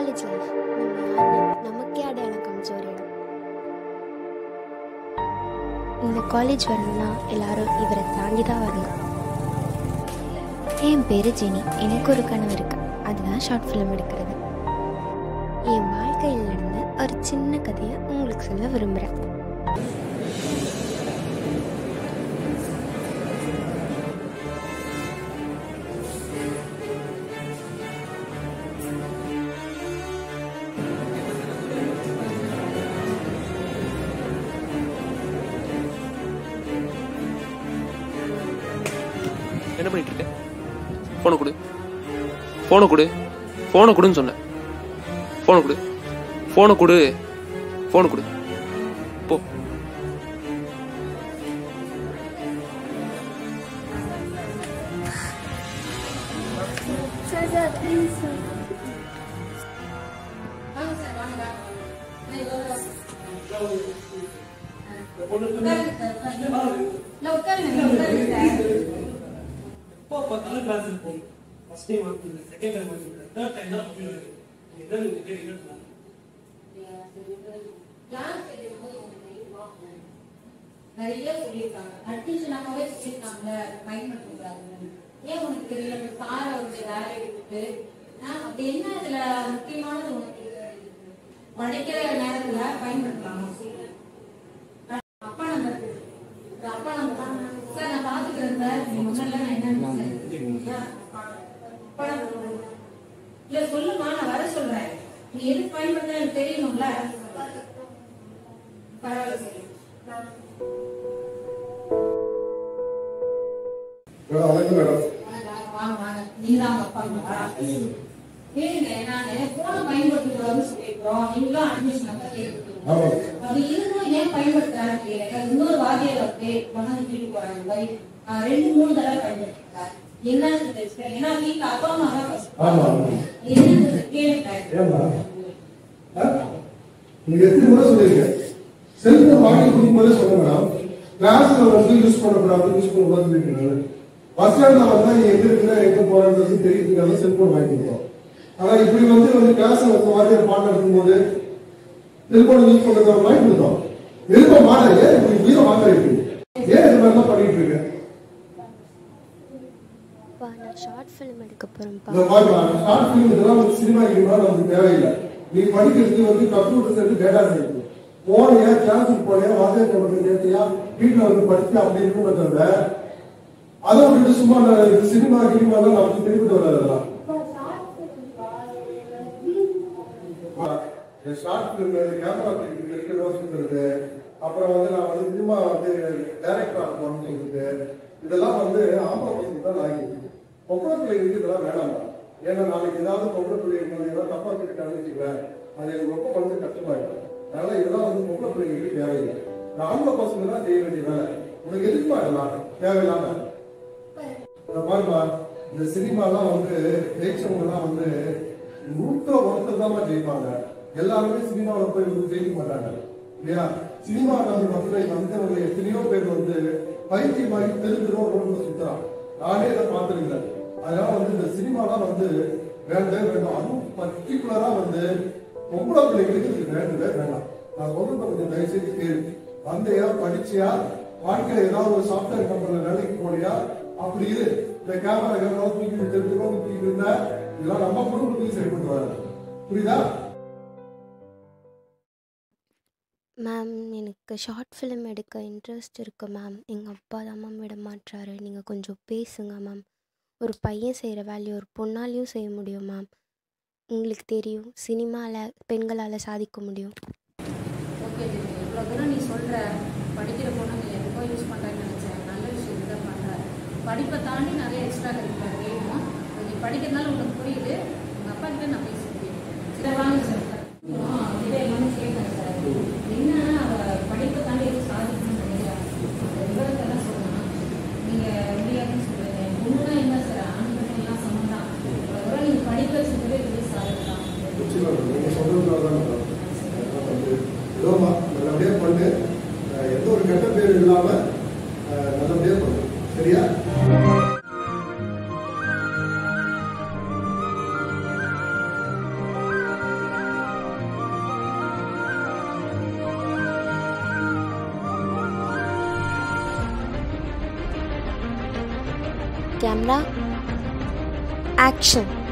College life நம்ம யாருன்னு நமக்கே அடையாளம் காமிச்ச ஒரு இடம் இந்த காலேஜ் வரணும்னா எல்லாரும் இவரை தாண்டி தான் வரணும் என் பேர் ஜெனி எனக்கு ஒரு கனவு இருக்கு அதுதான் ஷார்ட் ஃபிலிம் எடுக்கிறது என் வாழ்க்கையில் நடந்த ஒரு சின்ன கதையை உங்களுக்கு சொல்ல விரும்புகிறேன் என்ன பண்ணிட்டு இருக்க போனை கொடு போனை கொடு போனை கொடுன்னு சொன்னேன் போனை கொடு போனை கொடு போனை கொடு போ நிறைய சொல்லியிருக்காங்க அட்லீஸ்ட் நம்மவே சொல்லியிருக்காங்க மைண்ட் பண்ணக்கூடாதுன்னு ஏன் உனக்கு தெரியல இப்ப காரை வந்து வேலை விட்டு அப்படி என்ன இதுல முக்கியமானது உனக்கு படிக்கிற நேரத்துல பயன்படுத்தலாம் அப்பா நம்பர் அப்பா நம்பர் சார் நான் பாத்துக்கிறேன் சார் நீங்க முன்னாடி நான் என்னன்னு சார். அப்பா நம்பர் இல்ல சொல்லுமா நான் வர சொல்றேன் நீ எதுக்கு பயன்படுத்த எனக்கு தெரியணும்ல பரவாயில்ல சரி மேடம் வணக்கம் மேடம் வாங்க வாங்க நீதான் அப்பா அம்மாவா? கேளுங்க நானு போன பயன்படுத்தக்கூடாதுன்னு சொல்லியிருக்கோம் நீங்களும் அட்மிஷன் அப்ப கேட்டுருக்கீங்க ஆமாம் அப்படி இருந்தும் ஏன் பயன்படுத்துறான்னு கேட்கிறேன் இன்னொரு வாத்தியார் வந்து கொண்டாந்து தூக்கிட்டு போறாங்க பை- ஆஹ் ரெண்டு மூணு தடவை பயன்படுத்திருக்காரு என்னன்னு தெரிஞ்சுக்க ஏன்னா வீட்டுல அப்பா அம்மா தான் first ஆமா, ஆமா. என்னன்னு கேளுங்க ஏம்மா ஆ? நீங்க எத்தனை முறை சொல்லிருக்கேன் செல்போன் வாங்கி கொடுக்கும்போதே சொன்ன மேடம் கிளாஸ்ல வந்து யூஸ் பண்ணக்கூடாது யூஸ் பண்ணக்கூடாது சொல்லிருக்கீங்க பஸ் ஸ்டாண்ட்ல வந்தா நீ எங்க இருக்கிற எங்க போறது தெரியுதுக்காக செல்போன் வாங்கி கொடுத்தோம் ஆனா இப்படி வந்து வந்து கிளாஸ்ல வந்து வாத்தியார் பாடம் எடுக்கும்போது செல்போன் யூஸ் பண்றத வாங்கி கொடுத்தோம் விரும்ப மாட்டேன் ஏன் இப்படி உயிரை வாங்க இருக்கு ஏன் இது மாதிரிலாம் பண்ணிட்டு இருக்க அப்பா நான் ஷார்ட் ஃபிலிம் எடுக்க போகிறேன்ப்பா இந்த மாதிரி ஷார்ட் ஃபிலிம் இதெல்லாம் வந்து சினிமா கினிமா நமக்கு தேவையில்லை நீ படிக்கிறதுக்கு வந்து கம்ப்யூட்டர் சேர்த்து டேட்டா சயின்ஸ் போனியா கிளாஸுக்கு போனியா வாத்தியார் சொல்றது கேட்டியா வீட்டில் வந்து படிச்சு அப்படி இருக்குமே தவிர அதை விட்டுட்டு சும்மா நான் இது சினிமா கினிமாலாம் நமக்கு திருப்பிட்டு வராது அதெல்லாம் ஷார்ட் ஃபிலிம் கேமரா இருக்கிற யோசிக்கிறது அப்புறம் வந்து நான் வந்து சினிமா வந்து டைரக்டர் ஆகணும்னு சொல்லிட்டு இதெல்லாம் வந்து ஆம்பளை பசங்க தான் ஆகிடுச்சு பொம்பளை பிள்ளைங்களுக்கு இதெல்லாம் வேணாம் ஏன்னா நாளைக்கு ஏதாவது பொம்பளை பிள்ளைங்க வந்து ஏதாவது தப்பா கேட்டுட்டாங்கன்னு வச்சுக்கோங்களேன் அது எனக்கு ரொம்ப வந்து கஷ்டமாயிடும் அதனால இதெல்லாம் வந்து பொம்பளை பிள்ளைங்களுக்கு தேவையில்லை இந்த ஆம்பளை பசங்க தான் செய்ய வேண்டிய வேலை உனக்கு எதுக்குமா இதெல்லாம் தேவையில்லாம இந்த பாருமா இந்த சினிமாலாம் வந்து ஜெயிச்சவங்கலாம் வந்து நூற்றுல ஒருத்தர் தான் ஜெயிப்பாங்க எல்லாருமே சினிமாவில் போய் வந்து ஜெயிக்க மாட்டாங்க இல்லையா சினிமா நம்பி வந்து வந்தவங்க எத்தனையோ பேர் வந்து பைத்தியமாகி தெருந்துரும் ரோட்ல சுத்துறான் நானே இதை பார்த்துருக்கிறேன் அதனால வந்து இந்த சினிமாலாம் வந்து வேண்டவே வேண்டாம் அதுவும் பர்டிகுலரா வந்து பொம்பளை பிள்ளைங்களுக்கு இது வேண்டவே வேண்டாம் நான் சொல்றது கொஞ்சம் தயவுசெய்து கேளு வந்தையா படிச்சியா வாழ்க்கையில ஏதாவது ஒரு சாஃப்ட்வேர் கம்பெனில வேலைக்கு போனியா அப்படி இரு இந்த கேமரா கேமரா தூக்கி தெரிஞ்சுக்கோ தூக்கிட்டு இருந்தா இதெல்லாம் நம்ம குடும்பத்துக்கு சரிப்பட்டு வராது புரியுதா மேம் எனக்கு ஷார்ட் ஃபிலிம் எடுக்க இன்ட்ரெஸ்ட் இருக்கு மேம் எங்கள் அப்பா தான் மேம் விட மாட்றாரு நீங்கள் கொஞ்சம் பேசுங்க மேம் ஒரு பையன் செய்கிற வேலையை ஒரு பொண்ணாலையும் செய்ய முடியும் மேம் உங்களுக்கு தெரியும் சினிமாவில் பெண்களால் சாதிக்க முடியும் ஓகே இவ்வளோ தூரம் நீ சொல்கிற படிக்கிற பொண்ணு நீ எதுக்கோ யூஸ் பண்ணுறேன்னு நினச்சேன் நல்ல விஷயம் தான் பண்ணுற படிப்பை தாண்டி நிறைய எக்ஸ்ட்ரா கரிக்குலர் வேணும் நீ படிக்கிறதுனால உனக்கு புரியுது உங்கள் அப்பா கிட்ட நான் பேச முடியும் சரி வாங்க சார் இதை எல்லாமே கேட்குறேன் சார் என்ன அவ படிப்பை தாண்டி எதுவும் சாதிக்கணும்னு நினைக்கிறேன் விவரத்தெல்லாம் சொல்லலாம் நீங்கள் முடியாதுன்னு சொல்லுங்க பொண்ணுனா என்ன சார் ஆண்கள் எல்லாம் சமம் தான் இவ்வளோ தூரம் நீங்கள் படிக்க வச்சுக்கவே பெரிய சாதிக்கலாம் நிச்சயமா நீங்க சொல்றதுனால தான் மேடம். அதெல்லாம் வந்து ஏதோமா நல்லபடியா பண்ணு அஹ் எந்த ஒரு கெட்ட பேர் இல்லாம அஹ் நல்லபடியா பண்ணு சரியா கேமரா ஆக்ஷன்